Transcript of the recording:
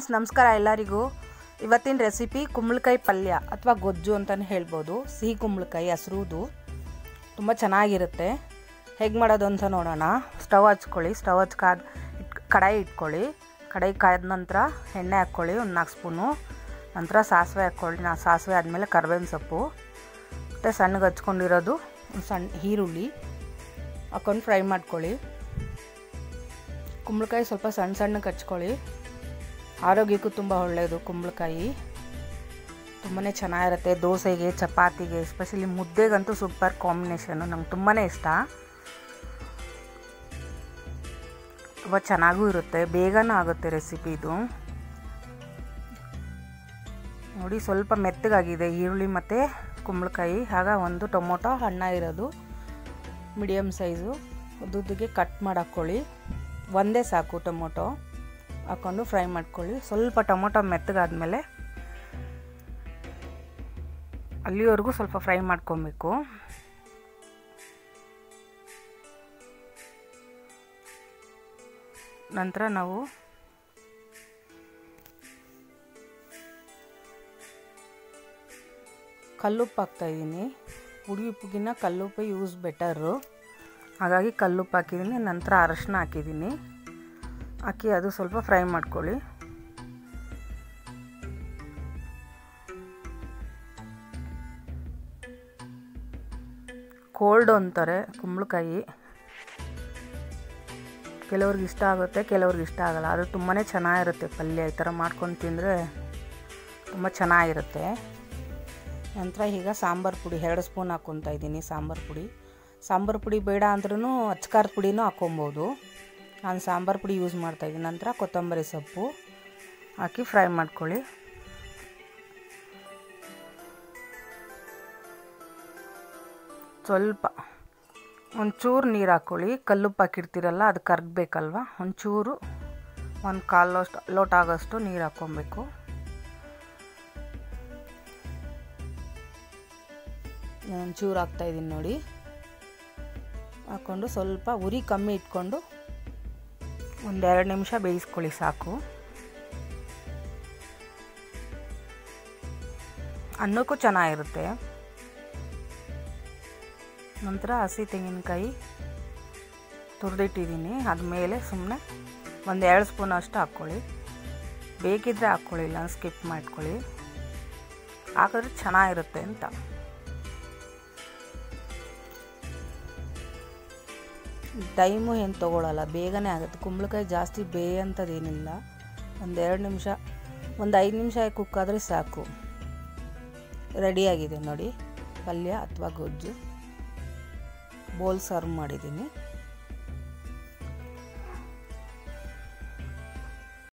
friends ನಮಸ್ಕಾರ ಎಲ್ಲರಿಗೂ ಇವತ್ತಿನ ರೆಸಿಪಿ ಕುಂಬಳಕಾಯಿ ಪಲ್ಯ ಅಥವಾ ಗೊಜ್ಜು ಅಂತಲೇ ಹೇಳ್ಬೋದು ಸಿಹಿ ಕುಂಬಳಕಾಯಿ ಹಸ್ರುದು ತುಂಬ ಚೆನ್ನಾಗಿರುತ್ತೆ ಹೇಗೆ ಮಾಡೋದು ಅಂತ ನೋಡೋಣ ಸ್ಟವ್ ಹಚ್ಕೊಳ್ಳಿ ಸ್ಟವ್ ಹಚ್ ಕಾದ್ ಇಟ್ ಕಡಾಯಿ ಇಟ್ಕೊಳ್ಳಿ ಕಡಾಯಿ ಕಾಯ್ದ ನಂತರ ಎಣ್ಣೆ ಹಾಕ್ಕೊಳ್ಳಿ ಒಂದು ನಾಲ್ಕು ಸ್ಪೂನು ನಂತರ ಸಾಸಿವೆ ಹಾಕ್ಕೊಳ್ಳಿ ನಾ ಸಾಸಿವೆ ಆದಮೇಲೆ ಕರ್ಬೇವಿನ ಸೊಪ್ಪು ಮತ್ತು ಸಣ್ಣಗೆ ಹಚ್ಕೊಂಡಿರೋದು ಒಂದು ಸಣ್ಣ ಈರುಳ್ಳಿ ಹಾಕ್ಕೊಂಡು ಫ್ರೈ ಮಾಡ್ಕೊಳ್ಳಿ ಕುಂಬಳಕಾಯಿ ಸ್ವಲ್ಪ ಸಣ್ಣ ಸಣ್ಣಗೆ ಹಚ್ಕೊಳ್ಳಿ ಆರೋಗ್ಯಕ್ಕೂ ತುಂಬ ಒಳ್ಳೆಯದು ಕುಂಬಳಕಾಯಿ ತುಂಬಾ ಚೆನ್ನಾಗಿರುತ್ತೆ ದೋಸೆಗೆ ಚಪಾತಿಗೆ ಎಸ್ಪೆಷಲಿ ಮುದ್ದೆಗಂತೂ ಸೂಪರ್ ಕಾಂಬಿನೇಷನು ನಂಗೆ ತುಂಬಾ ಇಷ್ಟ ತುಂಬ ಚೆನ್ನಾಗೂ ಇರುತ್ತೆ ಬೇಗನೂ ಆಗುತ್ತೆ ರೆಸಿಪಿ ಇದು ನೋಡಿ ಸ್ವಲ್ಪ ಮೆತ್ತಗಾಗಿದೆ ಈರುಳ್ಳಿ ಮತ್ತು ಕುಂಬಳಕಾಯಿ ಆಗ ಒಂದು ಟೊಮೊಟೊ ಹಣ್ಣ ಇರೋದು ಮೀಡಿಯಮ್ ಸೈಜು ಉದ್ದುದ್ದಿಗೆ ಕಟ್ ಮಾಡಿ ಹಾಕ್ಕೊಳ್ಳಿ ಒಂದೇ ಸಾಕು ಟೊಮೊಟೊ ಹಾಕ್ಕೊಂಡು ಫ್ರೈ ಮಾಡ್ಕೊಳ್ಳಿ ಸ್ವಲ್ಪ ಟೊಮೊಟೊ ಮೆತ್ತಗಾದ್ಮೇಲೆ ಅಲ್ಲಿವರೆಗೂ ಸ್ವಲ್ಪ ಫ್ರೈ ಮಾಡ್ಕೊಬೇಕು ನಂತರ ನಾವು ಕಲ್ಲುಪ್ಪು ಹಾಕ್ತಾಯಿದ್ದೀನಿ ಹುಡಿ ಉಪ್ಪಿಗಿನ್ನ ಕಲ್ಲುಪ್ಪು ಯೂಸ್ ಬೆಟರು ಹಾಗಾಗಿ ಕಲ್ಲುಪ್ಪು ಹಾಕಿದ್ದೀನಿ ನಂತರ ಅರಶಿನ ಹಾಕಿದ್ದೀನಿ ಹಾಕಿ ಅದು ಸ್ವಲ್ಪ ಫ್ರೈ ಮಾಡ್ಕೊಳ್ಳಿ ಕೋಲ್ಡ್ ಅಂತಾರೆ ಕುಂಬಳಕಾಯಿ ಕೆಲವ್ರಿಗೆ ಇಷ್ಟ ಆಗುತ್ತೆ ಕೆಲವ್ರಿಗೆ ಇಷ್ಟ ಆಗಲ್ಲ ಅದು ತುಂಬಾ ಚೆನ್ನಾಗಿರುತ್ತೆ ಪಲ್ಯ ಈ ಥರ ಮಾಡ್ಕೊಂಡು ತಿಂದರೆ ತುಂಬ ಚೆನ್ನಾಗಿರುತ್ತೆ ನಂತರ ಈಗ ಸಾಂಬಾರು ಪುಡಿ ಎರಡು ಸ್ಪೂನ್ ಹಾಕ್ಕೊತಾ ಇದ್ದೀನಿ ಸಾಂಬಾರು ಪುಡಿ ಸಾಂಬಾರು ಪುಡಿ ಬೇಡ ಅಂದ್ರೂ ಅಚ್ಕಾರದ ಪುಡಿನೂ ಹಾಕ್ಕೊಬೋದು ನಾನು ಸಾಂಬಾರು ಪುಡಿ ಯೂಸ್ ಮಾಡ್ತಾಯಿದ್ದೀನಿ ನಂತರ ಕೊತ್ತಂಬರಿ ಸೊಪ್ಪು ಹಾಕಿ ಫ್ರೈ ಮಾಡ್ಕೊಳ್ಳಿ ಸ್ವಲ್ಪ ಒಂಚೂರು ನೀರು ಹಾಕ್ಕೊಳ್ಳಿ ಕಲ್ಲುಪ್ಪು ಹಾಕಿರ್ತೀರಲ್ಲ ಅದು ಕರಗಬೇಕಲ್ವ ಒಂಚೂರು ಒಂದು ಕಾಲು ಅಷ್ಟು ಲೋಟ ಆಗೋಷ್ಟು ನೀರು ಹಾಕ್ಕೊಬೇಕು ಒಂಚೂರು ಹಾಕ್ತಾಯಿದ್ದೀನಿ ನೋಡಿ ಹಾಕ್ಕೊಂಡು ಸ್ವಲ್ಪ ಉರಿ ಕಮ್ಮಿ ಇಟ್ಕೊಂಡು ಒಂದೆರಡು ನಿಮಿಷ ಬೇಯಿಸ್ಕೊಳ್ಳಿ ಸಾಕು ಅನ್ನಕ್ಕೂ ಚೆನ್ನಾಗಿರುತ್ತೆ ನಂತರ ಹಸಿ ತೆಂಗಿನಕಾಯಿ ತುರಿದಿಟ್ಟಿದ್ದೀನಿ ಅದ್ಮೇಲೆ ಸುಮ್ಮನೆ ಒಂದು ಎರಡು ಸ್ಪೂನ್ ಅಷ್ಟು ಹಾಕ್ಕೊಳ್ಳಿ ಬೇಕಿದ್ದರೆ ಹಾಕ್ಕೊಳ್ಳಿ ಇಲ್ಲ ಸ್ಕಿಪ್ ಮಾಡ್ಕೊಳ್ಳಿ ಹಾಕಿದ್ರೆ ಚೆನ್ನಾಗಿರುತ್ತೆ ಅಂತ ಟೈಮು ಏನು ತೊಗೊಳಲ್ಲ ಬೇಗನೆ ಆಗುತ್ತೆ ಕುಂಬಳಕಾಯಿ ಜಾಸ್ತಿ ಬೇಯಂಥದ್ದೇನಿಲ್ಲ ಒಂದೆರಡು ನಿಮಿಷ ಒಂದು ಐದು ನಿಮಿಷ ಕುಕ್ ಆದರೆ ಸಾಕು ರೆಡಿಯಾಗಿದೆ ನೋಡಿ ಪಲ್ಯ ಅಥವಾ ಗೊಜ್ಜು ಬೋಲ್ ಸರ್ವ್ ಮಾಡಿದ್ದೀನಿ